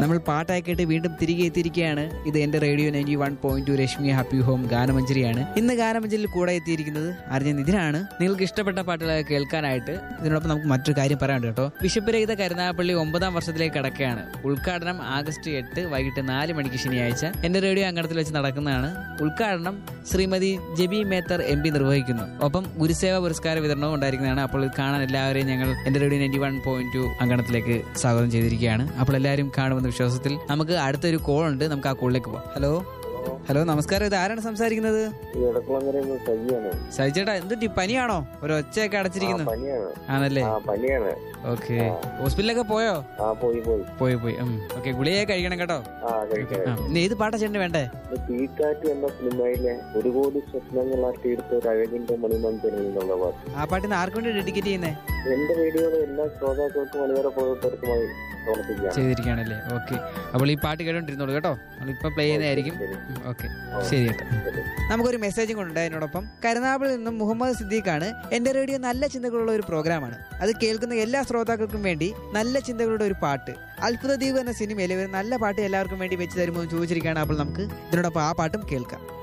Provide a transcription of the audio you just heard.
നമ്മൾ പാട്ടായി കേട്ട് വീണ്ടും തിരികെ എത്തിയിരിക്കുകയാണ് ഇത് എന്റെ radio ninety one point two Rashmi happy home ഗാനമഞ്ജരിയാണ് ഇന്ന് ഗാനമഞ്ജരിയിൽ കൂടെ എത്തിയിരിക്കുന്നത് അർജൻ ഇതിനാണ് നിങ്ങൾക്ക് ഇഷ്ടപ്പെട്ട പാട്ടുകളൊക്കെ കേൾക്കാനായിട്ട് ഇതിനോടൊപ്പം നമുക്ക് മറ്റൊരു കാര്യം പറയാനുണ്ട് കേട്ടോ ബിഷപ്പ് രഹിത കരുനാഗപ്പള്ളി ഒമ്പതാം വർഷത്തിലേക്ക് കടക്കുകയാണ് ഉദ്ഘാടനം ആഗസ്റ്റ് എട്ട് വൈകിട്ട് നാല് മണിക്ക് ശനിയാഴ്ച എന്റെ റേഡിയോ അങ്കണത്തിൽ വെച്ച് നടക്കുന്നതാണ് ഉദ്ഘാടനം ശ്രീമതി ജെബി മേത്തർ എം പി നിർവഹിക്കുന്നു ഒപ്പം ഗുരുസേവ പുരസ്കാര വിതരണവും ഉണ്ടായിരിക്കുന്നതാണ് അപ്പോൾ ഇത് കാണാൻ എല്ലാവരെയും ഞങ്ങൾ എന്റെ radio ninety one point two അങ്കണത്തിലേക്ക് സ്വാഗതം ചെയ്തിരിക്കുകയാണ് അപ്പോൾ എല്ലാവരും കാണുമെന്ന വിശ്വാസത്തിൽ നമുക്ക് അടുത്തൊരു കോൾ ഉണ്ട് നമുക്ക് ആ കോളിലേക്ക് പോകാം ഹലോ ഹലോ നമസ്കാരം ഇത് ആരാണ് സംസാരിക്കുന്നത് ഈ ഇടക്കുളങ്ങരയിൽ സജിയാണ് സഹിച്ചേട്ടാ എന്തുട്ടി പനിയാണോ ഒരു ഒച്ചയൊക്കെ അടച്ചിരിക്കുന്നു പനിയാണ് ആണല്ലേ ആ പനിയാണ് ഓക്കെ ഹോസ്പിറ്റലിലൊക്കെ പോയോ ആ പോയി പോയി പോയി പോയി ഓക്കെ ഗുളിയെ കഴിക്കണം കേട്ടോ ആ കഴിക്കാം ആ, ഇന്ന് ഏത് പാട്ടാ ചേട്ടന് വേണ്ടേ ഇത് തീക്കാറ്റ് എന്ന സിനിമയിലെ ഒരു കോടി സ്വപ്നങ്ങളാക്കി എടുത്ത ഒരു അഴകിന്റെ മണിമഞ്ചലിൽ നിന്നുള്ള പാട്ട് ആ പാട്ടിന് ആർക്ക് വേണ്ടി ഡെഡിക്കേറ്റ് ചെയ്യുന്നേ എന്റെ റേഡിയോയിലെ എല്ലാ ശ്രോതാക്കൾക്കും മണിവരെ പോയവർക്കുമായി സമർപ്പിക്കാം ചെയ്തിരിക്കുകയാണല്ലേ ഓക്കെ അപ്പോൾ ഈ പാട്ട് കേട്ടോണ്ടിരുന്നോളൂ കേട്ടോ നമ്മളിപ്പോ പ്ലേ ചെയ്യുന്നതായിരിക്കും ഓക്കെ ശരി കേട്ടോ നമുക്കൊരു മെസ്സേജും കൊണ്ടുണ്ട് അതിനോടൊപ്പം കരുനാഗപ്പള്ളിയിൽ നിന്നും മുഹമ്മദ് സിദ്ദീഖാണ് എന്റെ റേഡിയോ നല്ല ചിന്തകളുള്ള ഒരു പ്രോഗ്രാമാണ് അത് കേൾക്കുന്ന എല്ലാ ശ്രോതാക്കൾക്കും വേണ്ടി നല്ല ചിന്തകളുടെ ഒരു പാട്ട് അത്ഭുത ദ്വീപ് എന്ന സിനിമയിലെ ഒരു നല്ല പാട്ട് എല്ലാവർക്കും വേണ്ടി വെച്ച് തരുമോ എന്ന് ചോദിച്ചിരിക്കുകയാണ് അപ്പോൾ നമുക്ക് ഇതിനോടൊപ്പം ആ പാട്ടും കേൾക്കാം